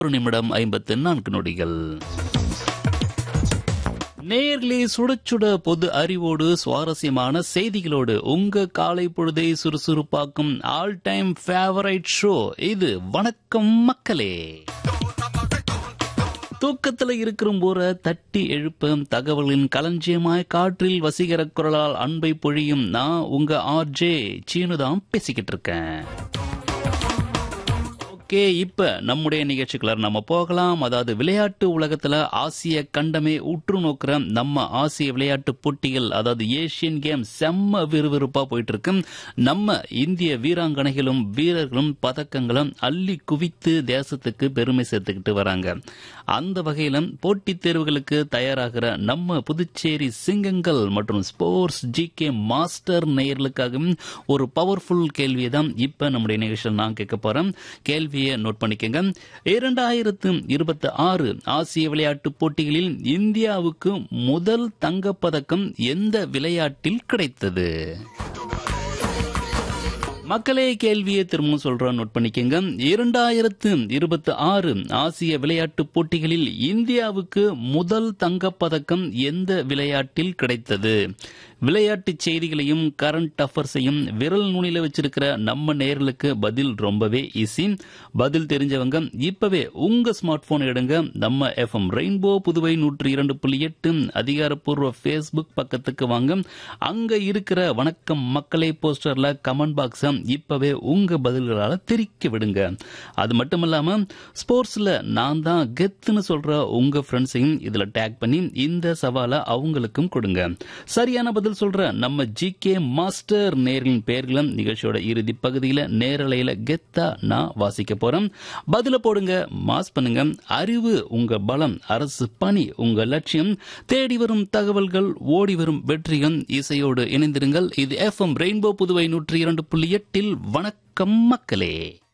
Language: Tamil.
ஒரு நிமிடம் ஐம்பத்து நான்கு நொடிகள் நேர்லி சுட சுட பொது அறிவோடு சுவாரஸ்யமான செய்திகளோடு உங்க காலை பொழுதை சுறுசுறுப்பாக்கும் ஆல் டைம் ஃபேவரைட் ஷோ இது வணக்கம் மக்களே தூக்கத்துல இருக்கிற போற தட்டி எழுப்பும் தகவலின் களஞ்சியமாய் காற்றில் வசீகர குரலால் அன்பை பொழியும் நான் உங்க ஆர்ஜே சீனு தான் பேசிக்கிட்டு இருக்கேன் ஓகே இப்ப நம்முடைய நிகழ்ச்சிக்குள்ள நம்ம போகலாம் அதாவது விளையாட்டு உலகத்துல ஆசிய கண்டமே உற்று நோக்கிற நம்ம ஆசிய விளையாட்டு போட்டிகள் அதாவது ஏசியன் கேம் செம்ம விறுவிறுப்பா போயிட்டு இருக்கு நம்ம இந்திய வீராங்கனைகளும் வீரர்களும் பதக்கங்களும் அள்ளி குவித்து தேசத்துக்கு பெருமை சேர்த்துக்கிட்டு வராங்க அந்த வகையில போட்டித் தேர்வுகளுக்கு தயாராகிற நம்ம புதுச்சேரி சிங்கங்கள் மற்றும் ஸ்போர்ட்ஸ் ஜி கே மாஸ்டர் நேயர்களுக்காகவும் ஒரு பவர்ஃபுல் கேள்வியை தான் இப்ப நம்முடைய நிகழ்ச்சியில் நான் கேட்க போறேன் கேள்வியை நோட் பண்ணிக்கங்க இரண்டாயிரத்து இருபத்தி ஆறு ஆசிய விளையாட்டுப் போட்டிகளில் இந்தியாவுக்கு முதல் தங்கப்பதக்கம் எந்த விளையாட்டில் கிடைத்தது மக்களே கேள்வியை திரும்பவும் சொல்றோம் நோட் பண்ணிக்கங்க இரண்டாயிரத்து இருபத்தி ஆறு ஆசிய விளையாட்டுப் போட்டிகளில் இந்தியாவுக்கு முதல் தங்கப்பதக்கம் எந்த விளையாட்டில் கிடைத்தது விளையாட்டுச் செய்திகளையும் கரண்ட் அஃபர்ஸையும் விரல் நுனியில வச்சிருக்கிற நம்ம நேர்களுக்கு பதில் ரொம்பவே ஈஸி பதில் தெரிஞ்சவங்க இப்பவே உங்க ஸ்மார்ட் போன் எடுங்க நம்ம எஃப்எம் ரெயின்போ புதுவை நூற்றி இரண்டு புள்ளி எட்டு அதிகாரப்பூர்வ ஃபேஸ்புக் பக்கத்துக்கு வாங்க அங்க இருக்கிற வணக்கம் மக்களே போஸ்டர்ல கமெண்ட் பாக்ஸ இப்பவே உங்க பதில்களால தெரிக்க விடுங்க அது மட்டும் இல்லாம ஸ்போர்ட்ஸ்ல நான் தான் கெத்துன்னு சொல்ற உங்க ஃப்ரெண்ட்ஸையும் இதுல டேக் பண்ணி இந்த சவாலை அவங்களுக்கும் கொடுங்க சரியான பதில் சொல்ற நம்ம ஜி கே மாஸ்டர் நேர்களின் பெயர்களும் நிகழ்ச்சியோட இறுதி பகுதியில நேரலையில கெத்தா நான் வாசிக்க போறேன் பதில போடுங்க மாஸ் பண்ணுங்க அறிவு உங்க பலம் அரசு பணி உங்க லட்சியம் தேடி வரும் தகவல்கள் ஓடி வரும் வெற்றிகள் இசையோடு இணைந்திருங்கள் இது எஃப்எம் ரெயின்போ புதுவை நூற்றி இரண்டு புள்ளி எட்டில் வணக்கம் மக்களே